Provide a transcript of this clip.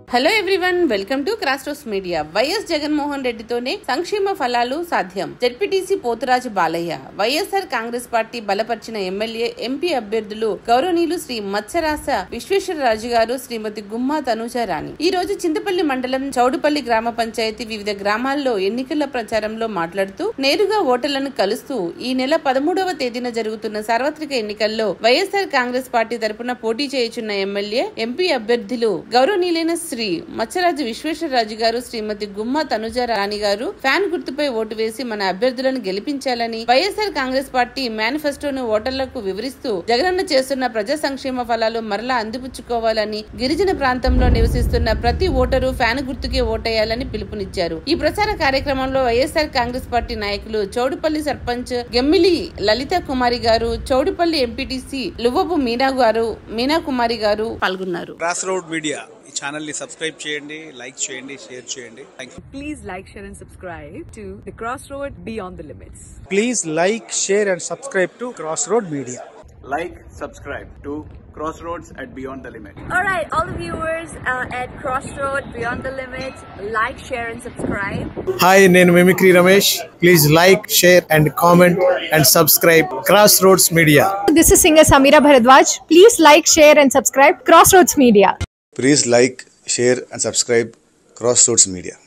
Hello everyone welcome to crossroads media YS Jaganmohan రెడ్డితోనే సంక్షేమ ఫలాలు సాధ్యం ZPTC Poturaju Balayya YSR Congress party బలపరిచిన ఎమ్మెల్యే ఎంపీ అభ్యర్థులు గౌరవనీయులు శ్రీ మత్స్యరాస విశ్వేశ్వరరాజు గారు శ్రీమతి గుమ్మా తనూజ రాణి ఈ రోజు చింతపల్లి మండలం చౌడుపల్లి గ్రామ పంచాయతీ వివిధ గ్రామాల్లో ఎన్నికల ప్రచారంలో మాట్లాడుతూ నేరుగా ఓటర్లను కలుస్తూ ఈ నెల పదమూడవ తేదీన జరుగుతున్న సార్వత్రిక ఎన్నికల్లో వైఎస్ఆర్ కాంగ్రెస్ పార్టీ తరపున పోటీ చేయుచున్న ఎమ్మెల్యే ఎంపీ అభ్యర్థులు గౌరవనీయులైన శ్రీ మత్స్యరాజు విశ్వేశ్వరరాజు గారు శ్రీమతి గుమ్మా తనుజ రాణి గారు ఫ్యాన్ గుర్తుపై ఓటు వేసి మన అభ్యర్థులను గెలిపించాలని వైఎస్ఆర్ కాంగ్రెస్ పార్టీ మేనిఫెస్టోను ఓటర్లకు వివరిస్తూ జగనన్న చేస్తున్న ప్రజా సంక్షేమ ఫలాలు మరలా అందిపుచ్చుకోవాలని గిరిజన ప్రాంతంలో నివసిస్తున్న ప్రతి ఓటరు ఫ్యాన్ గుర్తుకే ఓటేయాలని పిలుపునిచ్చారు ఈ ప్రచార కార్యక్రమంలో వైఎస్ఆర్ కాంగ్రెస్ పార్టీ నాయకులు చౌడుపల్లి సర్పంచ్ గెమ్మిలి లలిత కుమారి గారు చౌడుపల్లి ఎంపీటీసీ లువ్వపు మీనా గారు మీనా కుమారి గారు పాల్గొన్నారు క్రాస్ రోడ్ మీడియా ఈ ఛానల్ని సబ్స్క్రైబ్ చేయండి లైక్ చేయండి షేర్ చేయండి thank you Please like, share, and subscribe to The Crossroad Beyond the Limits. Please like, share, and subscribe to Crossroad Media. like, subscribe to Crossroads at Beyond the Limit. All right, all the viewers uh, at Crossroad Beyond the Limits, like, share, and subscribe. Hi, నేను mimicry Ramesh please like share and comment and subscribe crossroads media This is singer Samira Bharadwaj. Please like, share, and subscribe Crossroads Media. Please like, share, and subscribe Crossroads Media.